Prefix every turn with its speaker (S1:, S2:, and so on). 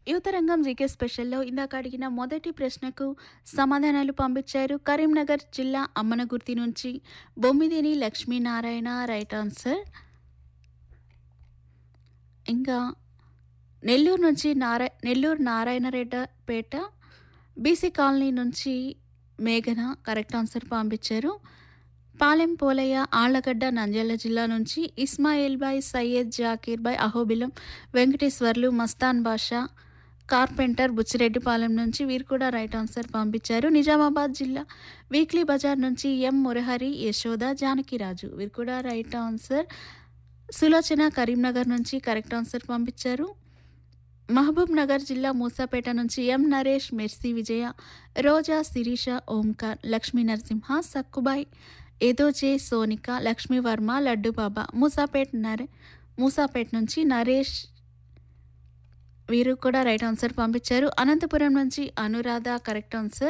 S1: యువతరంగం జీకే స్పెషల్లో ఇందాక అడిగిన మొదటి ప్రశ్నకు సమాధానాలు పంపించారు కరీంనగర్ జిల్లా అమ్మనగుర్తి నుంచి బొమ్మిదేని లక్ష్మీనారాయణ రైట్ ఆన్సర్ ఇంకా నెల్లూరు నుంచి నారా నెల్లూరు నారాయణరెడ్డపేట బీసీ కాలనీ నుంచి మేఘన కరెక్ట్ ఆన్సర్ పంపించారు పాలెం పోలయ్య ఆళ్లగడ్డ నంద్యాల జిల్లా నుంచి ఇస్మాయిల్ బాయ్ సయ్యద్ జాకీర్ బాయ్ అహోబిలం వెంకటేశ్వర్లు మస్తాన్ బాషా కార్పెంటర్ బుచ్చిరెడ్డిపాలెం నుంచి వీరు కూడా రైట్ ఆన్సర్ పంపించారు నిజామాబాద్ జిల్లా వీక్లీ బజార్ నుంచి ఎం మురహరి యశోద జానకిరాజు వీరు కూడా రైట్ ఆన్సర్ సులోచన కరీంనగర్ నుంచి కరెక్ట్ ఆన్సర్ పంపించారు మహబూబ్ నగర్ జిల్లా మూసాపేట నుంచి ఎం నరేష్ మెర్సీ విజయ రోజా శిరీష ఓంకార్ లక్ష్మీ నరసింహ సక్కుబాయ్ ఏదోజే సోనిక లక్ష్మీవర్మ లడ్డు బాబా మూసాపేట్ నరే మూసాపేట్ నుంచి నరేష్ వీరు కూడా రైట్ ఆన్సర్ పంపించారు అనంతపురం నుంచి అనురాధ కరెక్ట్ ఆన్సర్